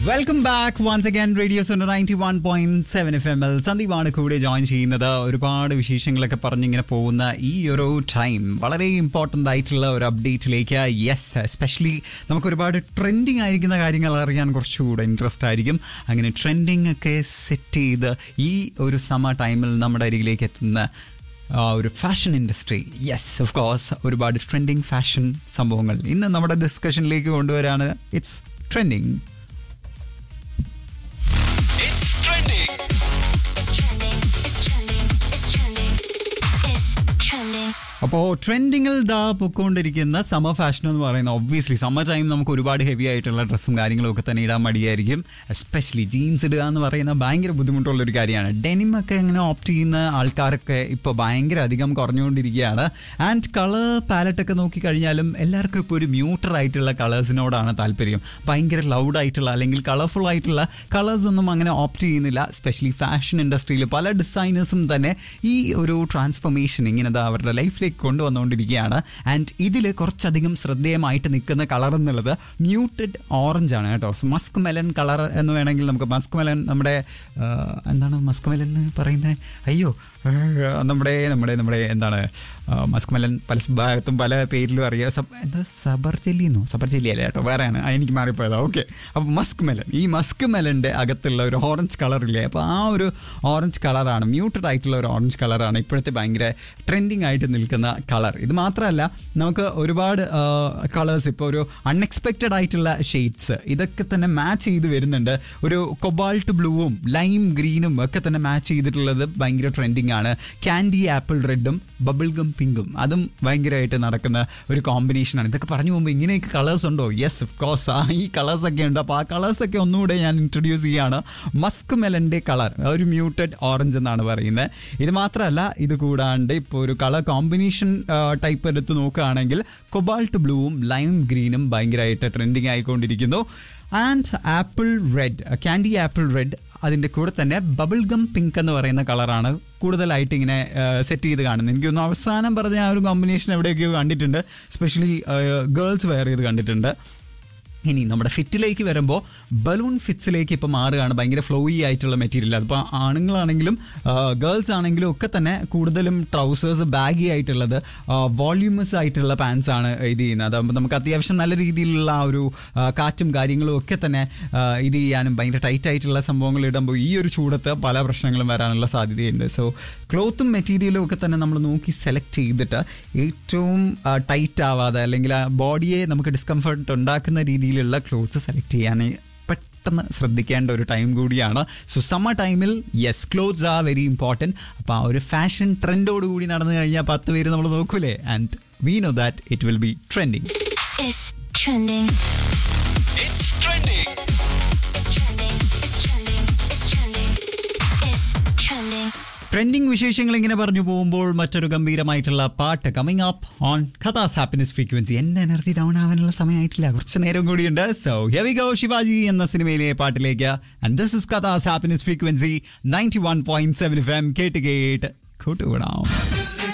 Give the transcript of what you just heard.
Welcome back once again radio zone ninety one point seven F M എൽ സന്ദീപാണ് കൂടെ join ചെയ്യുന്നത് ഒരുപാട് വിശേഷങ്ങളൊക്കെ പറഞ്ഞിങ്ങനെ പോകുന്ന ഈ ഒരു ടൈം വളരെ ഇമ്പോർട്ടൻ്റ് ആയിട്ടുള്ള ഒരു അപ്ഡേറ്റിലേക്ക് യെസ് എസ്പെഷ്യലി നമുക്ക് ഒരുപാട് ട്രെൻഡിങ് ആയിരിക്കുന്ന കാര്യങ്ങൾ അറിയാൻ കുറച്ചുകൂടെ ഇൻട്രസ്റ്റ് ആയിരിക്കും അങ്ങനെ ട്രെൻഡിങ് ഒക്കെ സെറ്റ് ചെയ്ത് ഈ ഒരു സമ ടൈമിൽ നമ്മുടെ അരികിലേക്ക് എത്തുന്ന ആ ഒരു fashion industry yes of course ഒരുപാട് ട്രെൻഡിങ് ഫാഷൻ സംഭവങ്ങൾ ഇന്ന് നമ്മുടെ ഡിസ്കഷനിലേക്ക് കൊണ്ടുവരാണ് it's trending It's trending. It's trending. It's trending. It's trending. It's trending. അപ്പോൾ ട്രെൻഡിങ്ങിൽ ദാ പൊക്കോണ്ടിരിക്കുന്ന സമ്മർ ഫാഷൻ എന്ന് പറയുന്ന ഒബ്വിയസ്ലി സമ്മർ ടൈം നമുക്ക് ഒരുപാട് ഹെവി ആയിട്ടുള്ള ഡ്രസ്സും കാര്യങ്ങളും ഒക്കെ തന്നെ ഇടാൻ മടിയായിരിക്കും എസ്പെഷ്യലി ജീൻസ് ഇടുക എന്ന് പറയുന്ന ഭയങ്കര ബുദ്ധിമുട്ടുള്ള ഒരു കാര്യമാണ് ഡെനിം ഒക്കെ ഇങ്ങനെ ഓപ്റ്റ് ചെയ്യുന്ന ആൾക്കാരൊക്കെ ഇപ്പോൾ ഭയങ്കര അധികം കുറഞ്ഞുകൊണ്ടിരിക്കുകയാണ് ആൻഡ് കളർ പാലറ്റൊക്കെ നോക്കിക്കഴിഞ്ഞാലും എല്ലാവർക്കും ഇപ്പോൾ ഒരു മ്യൂട്ടർ ആയിട്ടുള്ള കളേഴ്സിനോടാണ് താല്പര്യം ഭയങ്കര ലൗഡ് ആയിട്ടുള്ള അല്ലെങ്കിൽ കളർഫുൾ ആയിട്ടുള്ള കളേഴ്സ് ഒന്നും അങ്ങനെ ഓപ്റ്റ് ചെയ്യുന്നില്ല സ്പെഷ്യലി ഫാഷൻ ഇൻഡസ്ട്രിയിൽ പല ഡിസൈനേഴ്സും തന്നെ ഈ ഒരു ട്രാൻസ്ഫോർമേഷൻ ഇങ്ങനെ ദാ അവരുടെ ലൈഫിലേക്ക് കൊണ്ടുവന്നുകൊണ്ടിരിക്കുകയാണ് ആൻഡ് ഇതിൽ കുറച്ചധികം ശ്രദ്ധേയമായിട്ട് നിൽക്കുന്ന കളർ എന്നുള്ളത് മ്യൂട്ടഡ് ഓറഞ്ച് ആണ് കേട്ടോ മസ്ക് മെലൻ കളർ എന്ന് വേണമെങ്കിൽ നമുക്ക് മസ്ക് മെലൻ നമ്മുടെ ആ, എന്താണ് മസ്ക് മെലൻ എന്ന് പറയുന്നത് അയ്യോ ആ, നമ്മുടെ നമ്മുടെ നമ്മുടെ എന്താണ് ആ, മസ്ക് മെലൻ പല ഭാഗത്തും പല പേരിലും അറിയാം സബ് എന്താ സബർ ചെല്ലി എന്നോ സബർ ചെല്ലി അല്ലേ കേട്ടോ വേറെയാണ് ആ, എനിക്ക് മാറിപ്പോയതാ ഓക്കെ അപ്പോൾ മസ്ക് മെലൻ ഈ മസ്ക് മെലൻ്റെ അകത്തുള്ള ഒരു ഓറഞ്ച് കളർ ഇല്ലേ അപ്പോൾ ആ ഒരു ഓറഞ്ച് കളറാണ് മ്യൂട്ടഡ് ആയിട്ടുള്ള ഒരു ഓറഞ്ച് കളറാണ് ഇപ്പോഴത്തെ ഭയങ്കര ട്രെൻഡിങ് ആയിട്ട് നിൽക്കുന്ന കളർ ഇത് മാത്രമല്ല നമുക്ക് ഒരുപാട് കളേഴ്സ് ഇപ്പോൾ ഒരു അൺഎക്സ്പെക്റ്റഡ് ആയിട്ടുള്ള ഷെയ്ഡ്സ് ഇതൊക്കെ തന്നെ മാച്ച് ചെയ്ത് വരുന്നുണ്ട് ഒരു കൊബാൾട്ട് ബ്ലൂവും ലൈം ഗ്രീനും ഒക്കെ തന്നെ മാച്ച് ചെയ്തിട്ടുള്ളത് ഭയങ്കര ട്രെൻഡിങ് ആണ് കാൻഡി ആപ്പിൾ റെഡും ബബിൾ ഗം പിങ്കും അതും ഭയങ്കരമായിട്ട് നടക്കുന്ന ഒരു കോമ്പിനേഷനാണ് ഇതൊക്കെ പറഞ്ഞു പോകുമ്പോൾ ഇങ്ങനെയൊക്കെ കളേഴ്സ് ഉണ്ടോ യെസ് ഓഫ് കോഴ്സ് ആ ഈ കളേഴ്സ് ഒക്കെ ഉണ്ട് അപ്പോൾ ആ കളേഴ്സ് ഒക്കെ ഒന്നുകൂടെ ഞാൻ ഇൻട്രൊഡ്യൂസ് ചെയ്യാണ് മസ്ക് മെലൻ്റെ കളർ ഒരു മ്യൂട്ടഡ് ഓറഞ്ച് എന്നാണ് പറയുന്നത് ഇത് മാത്രമല്ല ഇത് കൂടാണ്ട് ഇപ്പോൾ ഒരു കളർ കോമ്പിനേഷൻ ടൈപ്പ് എടുത്ത് നോക്കുകയാണെങ്കിൽ കൊബാൾട്ട് ബ്ലൂവും ലൈം ഗ്രീനും ഭയങ്കരമായിട്ട് ട്രെൻഡിങ് ആയിക്കൊണ്ടിരിക്കുന്നു and apple red candy apple red അതിൻ്റെ കൂടെ തന്നെ ബബിൾ ഗം പിങ്ക് എന്ന് പറയുന്ന കളറാണ് കൂടുതലായിട്ട് ഇങ്ങനെ സെറ്റ് ചെയ്ത് കാണുന്നത് എനിക്കൊന്ന് അവസാനം പറഞ്ഞ ആ ഒരു കോമ്പിനേഷൻ എവിടെയൊക്കെയോ കണ്ടിട്ടുണ്ട് സ്പെഷ്യലി ഗേൾസ് വെയർ ചെയ്ത് കണ്ടിട്ടുണ്ട് ഇനി നമ്മുടെ ഫിറ്റിലേക്ക് വരുമ്പോൾ ബലൂൺ ഫിറ്റ്സിലേക്ക് ഇപ്പോൾ മാറുകയാണ് ഭയങ്കര ഫ്ലോയി ആയിട്ടുള്ള മെറ്റീരിയൽ അതിപ്പോൾ ആണുങ്ങളാണെങ്കിലും ഗേൾസ് ആണെങ്കിലും ഒക്കെ തന്നെ കൂടുതലും ട്രൗസേഴ്സ് ബാഗി ആയിട്ടുള്ളത് വോള്യൂമസ് ആയിട്ടുള്ള പാൻസ് ആണ് ഇത് ചെയ്യുന്നത് അതാകുമ്പോൾ നമുക്ക് അത്യാവശ്യം നല്ല രീതിയിലുള്ള ആ ഒരു ആ, കാറ്റും കാര്യങ്ങളും ഒക്കെ തന്നെ ആ, ഇത് ചെയ്യാനും ഭയങ്കര ടൈറ്റ് ആയിട്ടുള്ള സംഭവങ്ങൾ ഇടുമ്പോൾ ഈ ഒരു ചൂടത്ത് പല പ്രശ്നങ്ങളും വരാനുള്ള സാധ്യതയുണ്ട് സോ ക്ലോത്തും മെറ്റീരിയലും ഒക്കെ തന്നെ നമ്മൾ നോക്കി സെലക്ട് ചെയ്തിട്ട് ഏറ്റവും ടൈറ്റ് ആവാതെ അല്ലെങ്കിൽ ആ ബോഡിയെ നമുക്ക് ഡിസ്കംഫർട്ട് ഉണ്ടാക്കുന്ന രീതിയിലുള്ള ക്ലോത്ത്സ് സെലക്ട് ചെയ്യാൻ പെട്ടെന്ന് ശ്രദ്ധിക്കേണ്ട ഒരു ടൈം കൂടിയാണ് സോ സമ്മർ ടൈമിൽ yes clothes are very important അപ്പോൾ ആ ഒരു ഫാഷൻ ട്രെൻഡോട് കൂടി നടന്നു കഴിഞ്ഞാൽ പത്ത് പേര് നമ്മൾ നോക്കൂലേ and we know that it will be trending It's trending. It's trending. It's trending. It's trending. It's trending. It's trending. Trending വിശേഷങ്ങൾ ഇങ്ങനെ പറഞ്ഞു പോകുമ്പോൾ മറ്റൊരു ഗംഭീരമായിട്ടുള്ള പാട്ട് coming up on കഥാസ് happiness frequency എന്റെ എനർജി ഡൗൺ ആവാനുള്ള സമയമായിട്ടില്ല കുറച്ച് നേരം കൂടിയുണ്ട് സോ ഹെവി ഗോ ശിവാജി എന്ന സിനിമയിലെ പാട്ടിലേക്ക് ആൻഡ് ദിസ് ഇസ് കഥാസ് happiness frequency ninety one point seven F M കേട്ട് കേട്ട് കൂട്ടുകൂടാം